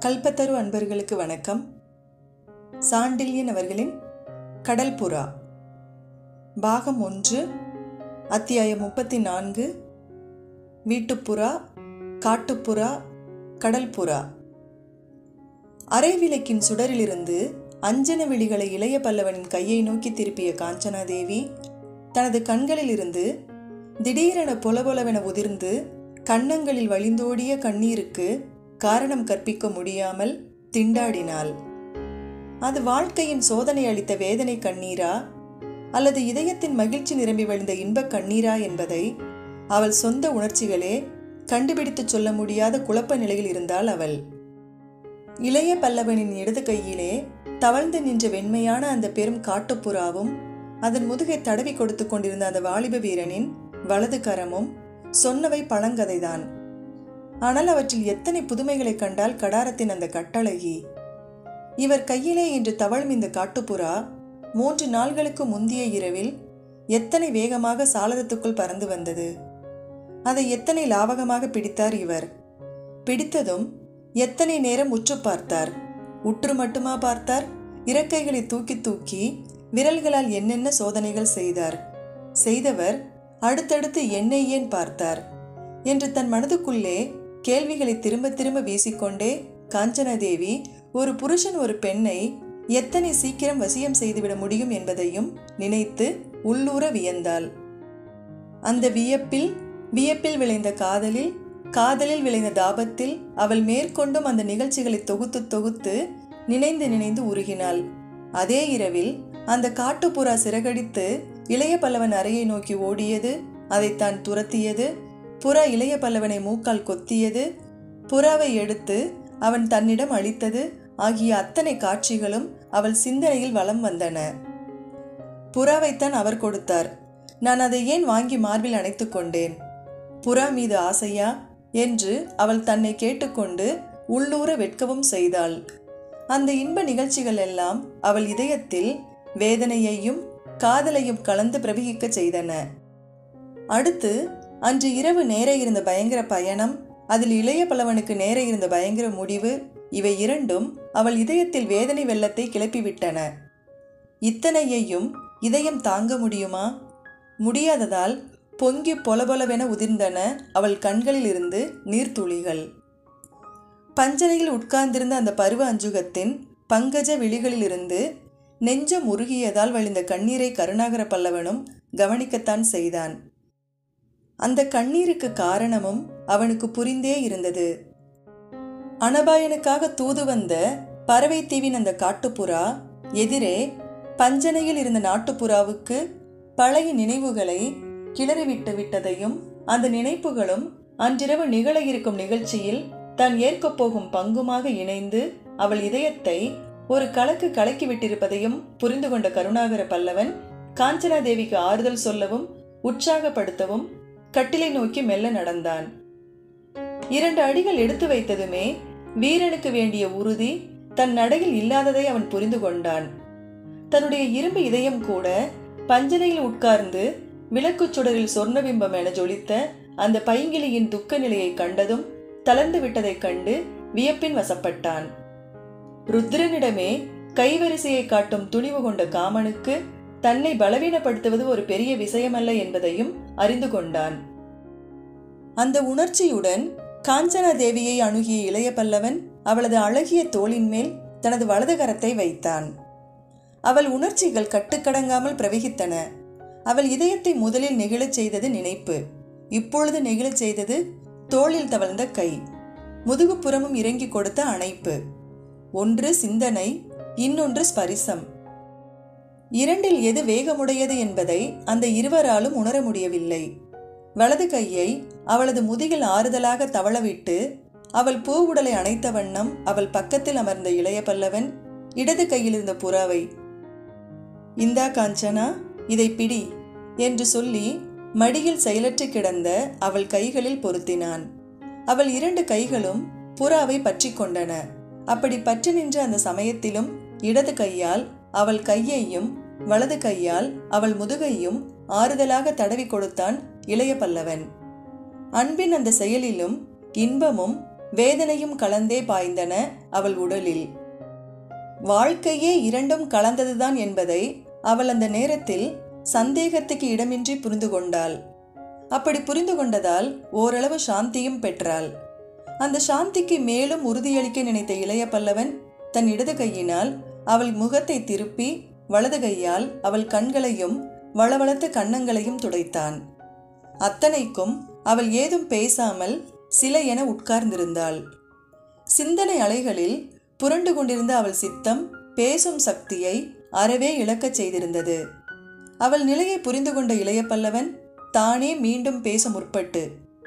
கல்பத்தரு அன்பர்களுக்கு வணக்கம் சாண்டில்யன் அவர்களின் கடல் புறா பாகம் ஒன்று அத்தியாயம் முப்பத்தி நான்கு வீட்டுப்புறா காட்டுப்புறா கடல் புறா அரை விளக்கின் சுடரிலிருந்து அஞ்சன விழிகளை இளைய பல்லவனின் கையை நோக்கி திருப்பிய காஞ்சனாதேவி தனது கண்களிலிருந்து திடீரென பொலபொலவென உதிர்ந்து கன்னங்களில் வழிந்தோடிய கண்ணீருக்கு காரணம் கற்பிக்க முடியாமல் திண்டாடினாள் அது வாழ்க்கையின் சோதனை அளித்த வேதனை கண்ணீரா அல்லது இதயத்தின் மகிழ்ச்சி நிரம்பி வழிந்த இன்பக் கண்ணீரா என்பதை அவள் சொந்த உணர்ச்சிகளே கண்டுபிடித்து சொல்ல முடியாத குழப்ப நிலையில் இருந்தாள் அவள் இளைய பல்லவனின் இடது கையிலே தவழ்ந்து நின்ற வெண்மையான அந்த பெரும் காட்டுப்புறாவும் அதன் முதுகை தடவி கொடுத்து கொண்டிருந்த அந்த வாலிப வீரனின் வலது கரமும் சொன்னவை பழங்கதைதான் ஆனால் அவற்றில் எத்தனை புதுமைகளை கண்டால் கடாரத்தின் அந்த கட்டழகி இவர் கையிலே இன்று தவழும் இந்த காட்டுப்புறா மூன்று நாள்களுக்கு முந்திய இரவில் எத்தனை வேகமாக சாளரத்துக்குள் பறந்து வந்தது அதை எத்தனை லாவகமாக பிடித்தார் இவர் பிடித்ததும் எத்தனை நேரம் உற்று பார்த்தார் உற்று மட்டுமா பார்த்தார் இறக்கைகளை தூக்கி தூக்கி விரல்களால் என்னென்ன சோதனைகள் செய்தார் செய்தவர் அடுத்தடுத்து என்னை ஏன் பார்த்தார் என்று தன் மனதுக்குள்ளே கேள்விகளை திரும்ப திரும்ப வீசிக்கொண்டே காஞ்சனாதேவி ஒரு புருஷன் ஒரு பெண்ணை எத்தனை சீக்கிரம் வசியம் செய்துவிட முடியும் என்பதையும் நினைத்து உள்ளூர வியந்தாள் அந்த வியப்பில் வியப்பில் விளைந்த காதலில் காதலில் விளைந்த தாபத்தில் அவள் மேற்கொண்டும் அந்த நிகழ்ச்சிகளை தொகுத்து தொகுத்து நினைந்து நினைந்து உருகினாள் அதே இரவில் அந்த காட்டுப்புறா சிறகடித்து இளைய பல்லவன் அறையை நோக்கி ஓடியது அதை தான் துரத்தியது புறா இளைய பல்லவனை மூக்கால் கொத்தியது புறாவை எடுத்து அவன் தன்னிடம் அளித்தது ஆகிய அத்தனை காட்சிகளும் அவள் சிந்தனையில் வலம் வந்தன புறாவைத்தான் அவர் கொடுத்தார் நான் அதை ஏன் வாங்கி மார்பில் அணைத்து கொண்டேன் புறா மீது ஆசையா என்று அவள் தன்னை கேட்டுக்கொண்டு உள்ளூர வெட்கவும் செய்தாள் அந்த இன்ப நிகழ்ச்சிகள் எல்லாம் அவள் இதயத்தில் வேதனையையும் காதலையும் கலந்து பிரவகிக்க செய்தன அடுத்து அன்று இரவு நேர இருந்த பயங்கர பயணம் அதில் இளைய பல்லவனுக்கு நேர இருந்த பயங்கர முடிவு இவை இரண்டும் அவள் இதயத்தில் வேதனை வெள்ளத்தை கிளப்பிவிட்டன இத்தனையையும் இதயம் தாங்க முடியுமா முடியாததால் பொங்கி பொலபொலவென உதிர்ந்தன அவள் கண்களிலிருந்து நீர்த்துளிகள் பஞ்சனையில் உட்கார்ந்திருந்த அந்த பருவ அஞ்சுகத்தின் பங்கஜ விழிகளிலிருந்து நெஞ்சம் உருகியதால் வழிந்த கண்ணீரை கருணாகர பல்லவனும் கவனிக்கத்தான் செய்தான் அந்த கண்ணீருக்கு காரணமும் அவனுக்கு புரிந்தே இருந்தது அனபாயனுக்காக தூது வந்த பறவை தீவின் அந்த காட்டுப்புறா எதிரே பஞ்சனையில் இருந்த நாட்டுப்புறாவுக்கு பழைய நினைவுகளை கிளறிவிட்டு விட்டதையும் அந்த நினைப்புகளும் அன்றிரவு நிகழ இருக்கும் நிகழ்ச்சியில் தான் ஏற்கப் போகும் பங்குமாக இணைந்து அவள் இதயத்தை ஒரு கலக்கு கலக்கி விட்டிருப்பதையும் புரிந்து கொண்ட கருணாகர பல்லவன் காஞ்சனாதேவிக்கு ஆறுதல் சொல்லவும் உற்சாகப்படுத்தவும் கட்டிலை நோக்கி மெல்ல நடந்தான் இரண்டு அடிகள் எடுத்து வைத்ததுமே வீரனுக்கு வேண்டிய உறுதி தன் நடையில் இல்லாததை அவன் புரிந்து கொண்டான் தன்னுடைய இரும்பு இதயம் கூட பஞ்சனையில் உட்கார்ந்து விளக்குச் சுடரில் சொர்ணபிம்பம் என ஜொலித்த அந்த பைங்கிலியின் துக்க நிலையை கண்டதும் தளர்ந்து விட்டதைக் கண்டு வியப்பின் வசப்பட்டான் ருத்ரனிடமே கைவரிசையை காட்டும் துணிவு கொண்ட காமனுக்கு தன்னை பலவீனப்படுத்துவது ஒரு பெரிய விஷயமல்ல என்பதையும் அறிந்து கொண்டான் அந்த உணர்ச்சியுடன் காஞ்சனா தேவியை அணுகிய இளைய பல்லவன் அவளது அழகிய தோளின் மேல் தனது வலது கரத்தை வைத்தான் அவள் உணர்ச்சிகள் கட்டுக்கடங்காமல் பிரவகித்தன அவள் இதயத்தை முதலில் நெகிழச் செய்தது நினைப்பு இப்பொழுது நெகிழச் செய்தது தோளில் தவழ்ந்த கை முதுகுப்புறமும் இறங்கி கொடுத்த அணைப்பு ஒன்று சிந்தனை இன்னொன்று ஸ்பரிசம் இரண்டில் எது வேகமுடையது என்பதை அந்த இருவராலும் உணர முடியவில்லை வலது கையை அவளது முதுகில் ஆறுதலாக தவளவிட்டு அவள் பூவுடலை அணைத்த வண்ணம் அவள் பக்கத்தில் அமர்ந்த இளைய பல்லவன் இடது கையில் இருந்த புறாவை இந்தா காஞ்சனா இதை பிடி என்று சொல்லி மடியில் செயலற்று கிடந்த அவள் கைகளில் பொருத்தினான் அவள் இரண்டு கைகளும் புறாவை பற்றி கொண்டன அப்படி பற்றி நின்ற அந்த சமயத்திலும் இடது கையால் அவள் கையையும் வலது கையால் அவள் முதுகையும் ஆறுதலாக தடவி கொடுத்தான் இளைய பல்லவன் அன்பின் அந்த செயலிலும் இன்பமும் வேதனையும் கலந்தே பாய்ந்தன அவள் உடலில் வாழ்க்கையே இரண்டும் கலந்ததுதான் என்பதை அவள் அந்த நேரத்தில் சந்தேகத்துக்கு இடமின்றி புரிந்து கொண்டாள் அப்படி புரிந்து கொண்டதால் ஓரளவு சாந்தியும் பெற்றாள் அந்த சாந்திக்கு மேலும் உறுதியளிக்க நினைத்த இளைய பல்லவன் தன் இடது கையினால் அவள் முகத்தை திருப்பி வலது கையால் அவள் கண்களையும் வளவளத்த கன்னங்களையும் துடைத்தான் அத்தனைக்கும் அவள் ஏதும் பேசாமல் சில என உட்கார்ந்திருந்தாள் சிந்தனை அலைகளில் புரண்டு கொண்டிருந்த அவள் சித்தம் பேசும் சக்தியை அறவே இழக்கச் செய்திருந்தது அவள் நிலையை புரிந்து கொண்ட இளைய பல்லவன் தானே மீண்டும் பேச முற்பட்டு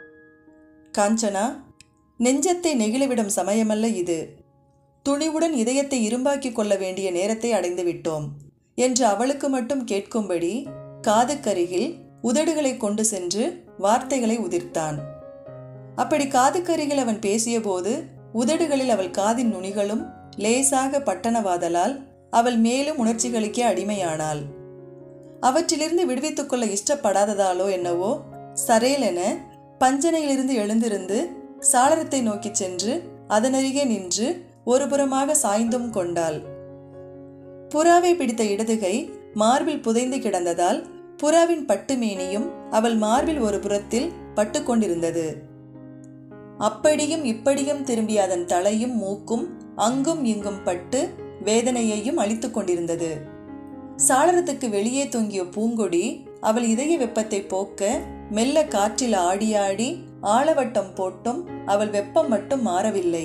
காஞ்சனா நெஞ்சத்தை நெகிழவிடும் சமயமல்ல இது துணிவுடன் இதயத்தை இரும்பாக்கிக் கொள்ள வேண்டிய நேரத்தை அடைந்து விட்டோம் என்று அவளுக்கு மட்டும் கேட்கும்படி காதுக்கருகில் உதடுகளை கொண்டு சென்று வார்த்தைகளை உதிர்த்தான் அப்படி காதுக்கருகில் அவன் பேசியபோது உதடுகளில் அவள் காதின் நுனிகளும் லேசாக பட்டனவாதலால் அவள் மேலும் உணர்ச்சிகளுக்கே அடிமையானாள் அவற்றிலிருந்து விடுவித்துக் கொள்ள இஷ்டப்படாததாலோ என்னவோ சரேலென பஞ்சனையிலிருந்து எழுந்திருந்து சாளரத்தை நோக்கிச் சென்று அதனருகே நின்று ஒருபுறமாக சாய்ந்தும் கொண்டாள் புறாவை பிடித்த இடதுகை மார்பில் புதைந்து கிடந்ததால் புறாவின் பட்டு மேனியும் அவள் மார்பில் ஒரு புறத்தில் பட்டு கொண்டிருந்தது அப்படியும் இப்படியும் திரும்பிய அதன் தலையும் மூக்கும் அங்கும் இங்கும் பட்டு வேதனையையும் அளித்துக் கொண்டிருந்தது சாளரத்துக்கு வெளியே தொங்கிய பூங்கொடி அவள் இதய வெப்பத்தை போக்க மெல்ல காற்றில் ஆடியாடி ஆளவட்டம் போட்டும் அவள் வெப்பம் மட்டும் மாறவில்லை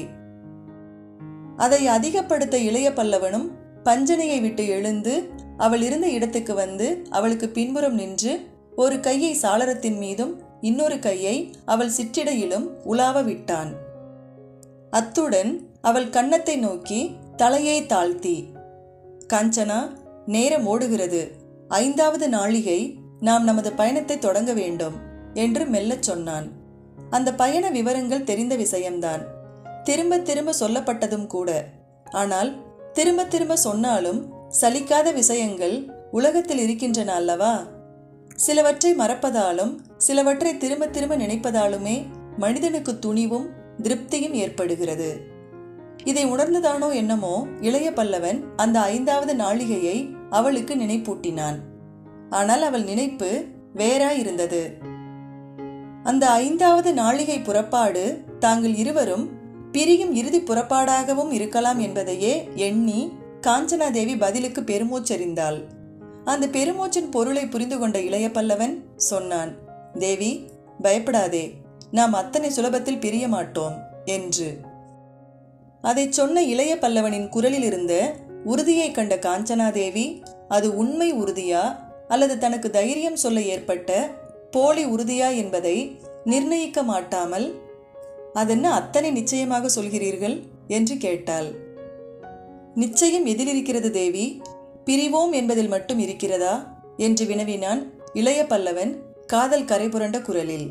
அதை அதிகப்படுத்த இளைய பல்லவனும் பஞ்சனையை விட்டு எழுந்து அவள் இருந்த இடத்துக்கு வந்து அவளுக்கு பின்புறம் நின்று ஒரு கையை சாளரத்தின் மீதும் இன்னொரு கையை அவள் சிற்றிடையிலும் உலாவ விட்டான் அத்துடன் அவள் கன்னத்தை நோக்கி தலையை தாழ்த்தி காஞ்சனா நேரம் ஓடுகிறது ஐந்தாவது நாளிகை நாம் நமது பயணத்தை தொடங்க வேண்டும் என்று மெல்லச் சொன்னான் அந்த பயண விவரங்கள் தெரிந்த விஷயம்தான் திரும்ப திரும்ப சொல்லப்பட்டதும் கூட ஆனால் திரும்ப திரும்ப சொன்னாலும் சலிக்காத விஷயங்கள் உலகத்தில் இருக்கின்றன அல்லவா சிலவற்றை மறப்பதாலும் சிலவற்றை திரும்ப திரும்ப நினைப்பதாலுமே மனிதனுக்கு துணிவும் திருப்தியும் ஏற்படுகிறது இதை உணர்ந்ததானோ என்னமோ இளைய பல்லவன் அந்த ஐந்தாவது நாளிகையை அவளுக்கு நினைப்பூட்டினான் ஆனால் அவள் நினைப்பு வேறாயிருந்தது அந்த ஐந்தாவது நாளிகை புறப்பாடு தாங்கள் இருவரும் பிரியும் இறுதி புறப்பாடாகவும் இருக்கலாம் என்பதையே எண்ணி காஞ்சனாதேவி பதிலுக்கு பெருமூச்செறிந்தாள் அந்த பெருமூச்சின் பொருளை புரிந்து கொண்ட இளைய பல்லவன் சொன்னான் தேவி பயப்படாதே நாம் அத்தனை சுலபத்தில் பிரிய மாட்டோம் என்று அதைச் சொன்ன இளைய பல்லவனின் குரலில் இருந்த உறுதியை கண்ட காஞ்சனாதேவி அது உண்மை உறுதியா அல்லது தனக்கு தைரியம் சொல்ல ஏற்பட்ட போலி உறுதியா என்பதை நிர்ணயிக்க மாட்டாமல் அதென்ன அத்தனை நிச்சயமாக சொல்கிறீர்கள் என்று கேட்டாள் நிச்சயம் எதிலிருக்கிறது தேவி பிரிவோம் என்பதில் மட்டும் இருக்கிறதா என்று வினவினான் இளைய பல்லவன் காதல் கரை புரண்ட குரலில்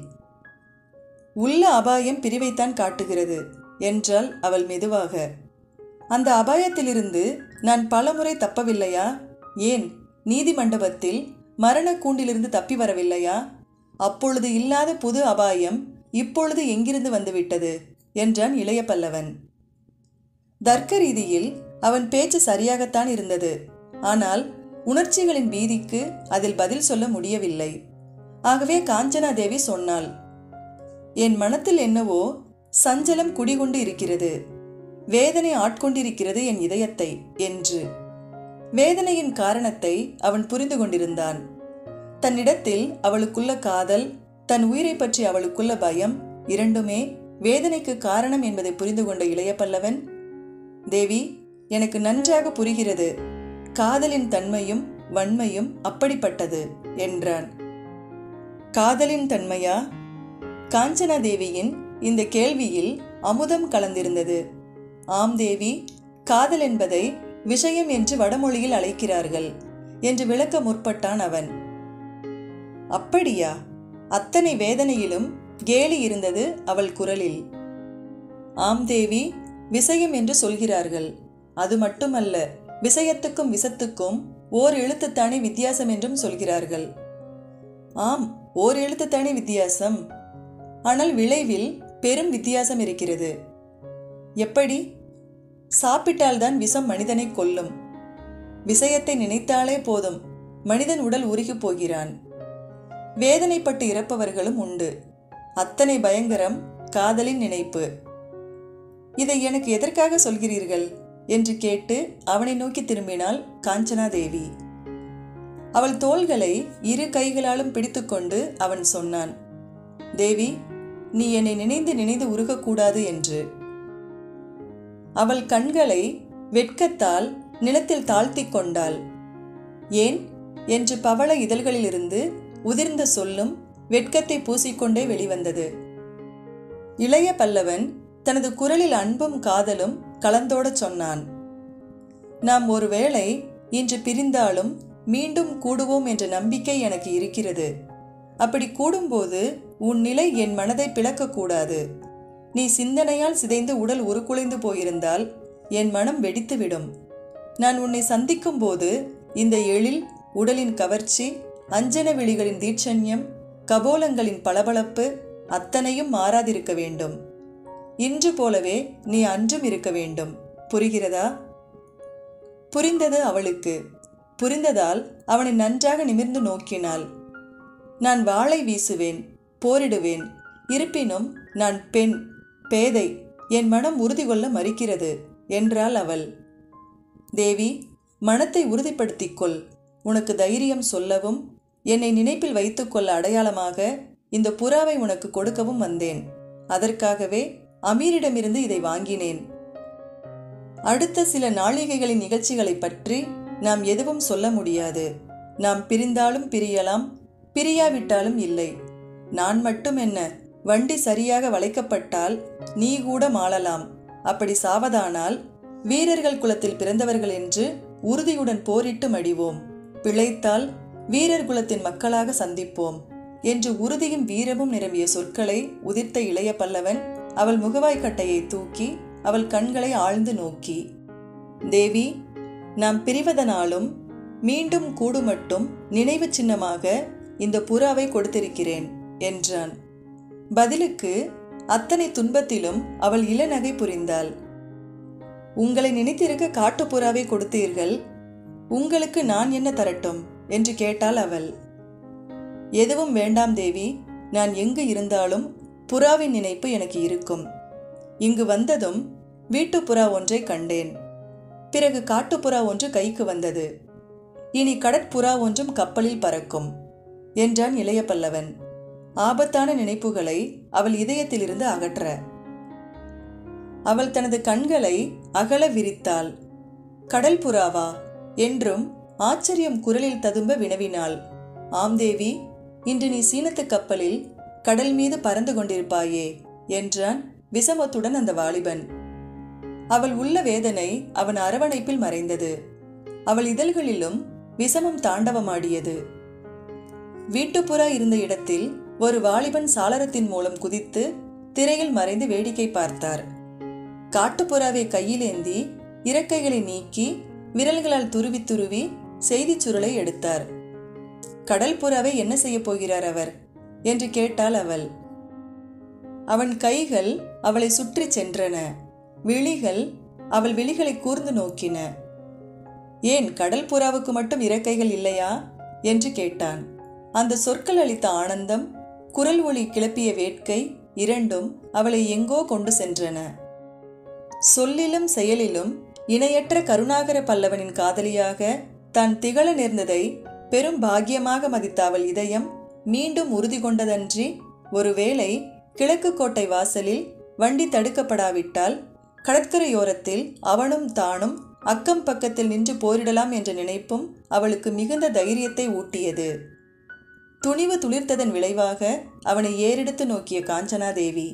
உள்ள அபாயம் பிரிவைத்தான் காட்டுகிறது என்றாள் அவள் மெதுவாக அந்த அபாயத்திலிருந்து நான் பலமுறை தப்பவில்லையா ஏன் நீதி மண்டபத்தில் மரண கூண்டிலிருந்து தப்பி வரவில்லையா அப்பொழுது இல்லாத புது அபாயம் இப்பொழுது எங்கிருந்து வந்துவிட்டது என்றான் இளைய பல்லவன் தர்க்க ரீதியில் அவன் பேச்சு சரியாகத்தான் இருந்தது ஆனால் உணர்ச்சிகளின் பீதிக்கு அதில் பதில் சொல்ல முடியவில்லை ஆகவே காஞ்சனா தேவி சொன்னாள் என் மனத்தில் என்னவோ சஞ்சலம் குடிகொண்டு இருக்கிறது வேதனை ஆட்கொண்டிருக்கிறது என் இதயத்தை என்று வேதனையின் காரணத்தை அவன் புரிந்து கொண்டிருந்தான் தன்னிடத்தில் அவளுக்குள்ள காதல் தன் உயிரை பற்றி அவளுக்குள்ள பயம் இரண்டுமே வேதனைக்கு காரணம் என்பதை புரிந்து கொண்ட இளைய பல்லவன் தேவி எனக்கு நன்றாக புரிகிறது காதலின் தன்மையும் வன்மையும் அப்படிப்பட்டது என்றான் காதலின் தன்மையா காஞ்சனா தேவியின் இந்த கேள்வியில் அமுதம் கலந்திருந்தது ஆம் தேவி காதல் என்பதை விஷயம் என்று வடமொழியில் அழைக்கிறார்கள் என்று விளக்க முற்பட்டான் அவன் அப்படியா அத்தனை வேதனையிலும் கேலி இருந்தது அவள் குரலில் ஆம் தேவி விஷயம் என்று சொல்கிறார்கள் அது மட்டுமல்ல விஷயத்துக்கும் விசத்துக்கும் ஓர் எழுத்துத்தானே வித்தியாசம் என்றும் சொல்கிறார்கள் ஆம் ஓர் எழுத்துத்தானே வித்தியாசம் ஆனால் விளைவில் பெரும் வித்தியாசம் இருக்கிறது எப்படி சாப்பிட்டால்தான் விஷம் மனிதனை கொல்லும் விஷயத்தை நினைத்தாலே போதும் மனிதன் உடல் உருகிப் போகிறான் வேதனைப்பட்டு இறப்பவர்களும் உண்டு அத்தனை பயங்கரம் காதலின் நினைப்பு இதை எனக்கு எதற்காக சொல்கிறீர்கள் என்று கேட்டு அவனை நோக்கி திரும்பினாள் காஞ்சனாதேவி அவள் தோள்களை இரு கைகளாலும் பிடித்துக்கொண்டு அவன் சொன்னான் தேவி நீ என்னை நினைந்து நினைந்து உருகக்கூடாது என்று அவள் கண்களை வெட்கத்தால் நிலத்தில் தாழ்த்திக் கொண்டாள் ஏன் என்று பவள இதழ்களிலிருந்து உதிர்ந்த சொல்லும் வெட்கத்தை பூசிக்கொண்டே வெளிவந்தது இளைய பல்லவன் தனது குரலில் அன்பும் காதலும் கலந்தோடச் சொன்னான் நாம் ஒருவேளை இன்று பிரிந்தாலும் மீண்டும் கூடுவோம் என்ற நம்பிக்கை எனக்கு இருக்கிறது அப்படி கூடும்போது உன் நிலை என் மனதை பிளக்கக்கூடாது நீ சிந்தனையால் சிதைந்து உடல் உருக்குலைந்து போயிருந்தால் என் மனம் வெடித்துவிடும் நான் உன்னை சந்திக்கும் போது இந்த எழில் உடலின் கவர்ச்சி அஞ்சன விழிகளின் தீட்சண்யம் கபோலங்களின் பளபளப்பு அத்தனையும் மாறாதிருக்க வேண்டும் இன்று போலவே நீ அன்றும் இருக்க வேண்டும் புரிகிறதா புரிந்தது அவளுக்கு புரிந்ததால் அவனை நன்றாக நிமிர்ந்து நோக்கினாள் நான் வாளை வீசுவேன் போரிடுவேன் இருப்பினும் நான் பெண் பேதை என் மனம் உறுதி கொள்ள மறுக்கிறது என்றாள் அவள் தேவி மனத்தை உறுதிப்படுத்திக் கொள் உனக்கு தைரியம் சொல்லவும் என்னை நினைப்பில் வைத்துக்கொள்ள அடையாளமாக இந்த புறாவை உனக்கு கொடுக்கவும் வந்தேன் அதற்காகவே அமீரிடமிருந்து இதை வாங்கினேன் அடுத்த சில நாளிகைகளின் நிகழ்ச்சிகளை பற்றி நாம் எதுவும் சொல்ல முடியாது நாம் பிரிந்தாலும் பிரியலாம் பிரியாவிட்டாலும் இல்லை நான் மட்டும் என்ன வண்டி சரியாக வளைக்கப்பட்டால் நீ கூட மாளலாம் அப்படி சாவதானால் வீரர்கள் குலத்தில் பிறந்தவர்கள் என்று உறுதியுடன் போரிட்டு மடிவோம் பிழைத்தால் வீரர் குலத்தின் மக்களாக சந்திப்போம் என்று உறுதியும் வீரமும் நிரம்பிய சொற்களை உதிர்த்த இளைய பல்லவன் அவள் முகவாய்க்கட்டையை தூக்கி அவள் கண்களை ஆழ்ந்து நோக்கி தேவி நாம் பிரிவதனாலும் மீண்டும் கூடு மட்டும் நினைவு சின்னமாக இந்த புறாவை கொடுத்திருக்கிறேன் என்றான் பதிலுக்கு அத்தனை துன்பத்திலும் அவள் இளநகை புரிந்தாள் உங்களை நினைத்திருக்க காட்டுப்புறாவை கொடுத்தீர்கள் உங்களுக்கு நான் என்ன தரட்டும் என்று கேட்டாள் அவள் எதுவும் வேண்டாம் தேவி நான் எங்கு இருந்தாலும் புறாவின் நினைப்பு எனக்கு இருக்கும் இங்கு வந்ததும் வீட்டுப்புறா ஒன்றை கண்டேன் பிறகு காட்டுப்புறா ஒன்று கைக்கு வந்தது இனி கடற்புறா ஒன்றும் கப்பலில் பறக்கும் என்றான் இளைய பல்லவன் ஆபத்தான நினைப்புகளை அவள் இதயத்திலிருந்து அகற்ற அவள் தனது கண்களை அகல விரித்தாள் கடல் புறாவா என்றும் ஆச்சரியம் குரலில் ததும்ப வினவினாள் ஆம் தேவி இன்று நீ சீனத்து கப்பலில் கடல் மீது பறந்து கொண்டிருப்பாயே என்றான் விசமத்துடன் அந்த வாலிபன் அவள் உள்ள வேதனை அவன் அரவணைப்பில் மறைந்தது அவள் இதழ்களிலும் விசமம் தாண்டவமாடியது வீட்டுப்புறா இருந்த இடத்தில் ஒரு வாலிபன் சாளரத்தின் மூலம் குதித்து திரையில் மறைந்து வேடிக்கை பார்த்தார் காட்டுப்புறாவை கையிலேந்தி இறக்கைகளை நீக்கி விரல்களால் துருவி துருவி செய்திச் சுருளை எடுத்தார் கடல் புறாவை என்ன செய்யப் போகிறார் அவர் என்று கேட்டாள் அவள் அவன் கைகள் அவளை சுற்றி சென்றன விழிகள் அவள் விழிகளை கூர்ந்து நோக்கின ஏன் கடல் புறாவுக்கு மட்டும் இறக்கைகள் இல்லையா என்று கேட்டான் அந்த சொற்கள் அளித்த ஆனந்தம் குரல் ஒளி கிளப்பிய வேட்கை இரண்டும் அவளை எங்கோ கொண்டு சென்றன சொல்லிலும் செயலிலும் இணையற்ற கருணாகர பல்லவனின் காதலியாக தான் திகழ நேர்ந்ததை பெரும் பாக்கியமாக மதித்த அவள் இதயம் மீண்டும் உறுதி கொண்டதன்றி ஒருவேளை கிழக்கு கோட்டை வாசலில் வண்டி தடுக்கப்படாவிட்டால் கடற்கரையோரத்தில் அவனும் தானும் அக்கம் பக்கத்தில் நின்று போரிடலாம் என்ற நினைப்பும் அவளுக்கு மிகுந்த தைரியத்தை ஊட்டியது துணிவு துளிர்த்ததன் விளைவாக அவனை ஏறெடுத்து நோக்கிய காஞ்சனாதேவி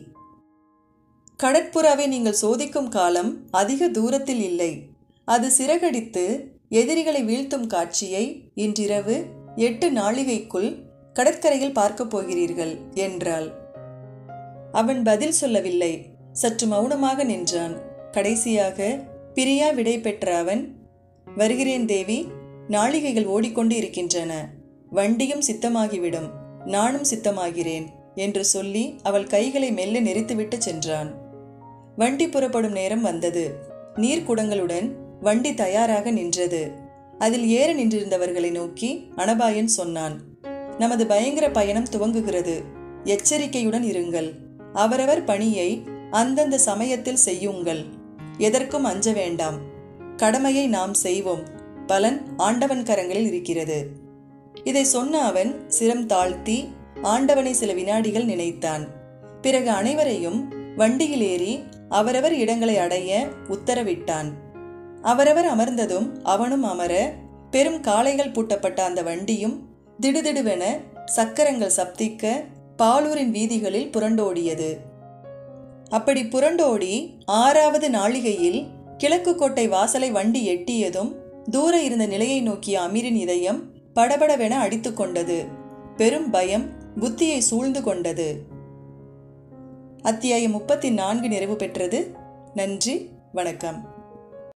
கடற்புறாவை நீங்கள் சோதிக்கும் காலம் அதிக தூரத்தில் இல்லை அது சிறகடித்து எதிரிகளை வீழ்த்தும் காட்சியை இன்றிரவு எட்டு நாளிகைக்குள் கடற்கரையில் பார்க்கப் போகிறீர்கள் என்றாள் அவன் பதில் சொல்லவில்லை சற்று மௌனமாக நின்றான் கடைசியாக பிரியா விடை பெற்ற அவன் வருகிறேன் தேவி நாளிகைகள் ஓடிக்கொண்டு இருக்கின்றன வண்டியும் சித்தமாகிவிடும் நானும் சித்தமாகிறேன் என்று சொல்லி அவள் கைகளை மெல்ல நெறித்துவிட்டு சென்றான் வண்டி புறப்படும் நேரம் வந்தது நீர்க்குடங்களுடன் வண்டி தயாராக நின்றது அதில் ஏற நின்றிருந்தவர்களை நோக்கி அனபாயன் சொன்னான் நமது பயங்கர பயணம் துவங்குகிறது எச்சரிக்கையுடன் இருங்கள் அவரவர் பணியை அந்தந்த சமயத்தில் செய்யுங்கள் எதற்கும் அஞ்ச வேண்டாம் கடமையை நாம் செய்வோம் பலன் ஆண்டவன் கரங்களில் இருக்கிறது இதை சொன்ன அவன் சிரம் தாழ்த்தி ஆண்டவனை சில வினாடிகள் நினைத்தான் பிறகு அனைவரையும் வண்டியில் ஏறி அவரவர் இடங்களை அடைய உத்தரவிட்டான் அவரவர் அமர்ந்ததும் அவனும் அமர பெரும் காளைகள் பூட்டப்பட்ட அந்த வண்டியும் திடுதிடுவென சக்கரங்கள் சப்திக்க பாலூரின் வீதிகளில் புரண்டோடியது அப்படி புரண்டோடி ஆறாவது நாளிகையில் கிழக்கு கோட்டை வாசலை வண்டி எட்டியதும் தூர இருந்த நிலையை நோக்கிய அமீரின் இதயம் படபடவென அடித்து கொண்டது பெரும் பயம் புத்தியை சூழ்ந்து கொண்டது அத்தியாயம் முப்பத்தி நான்கு நிறைவு பெற்றது நன்றி வணக்கம்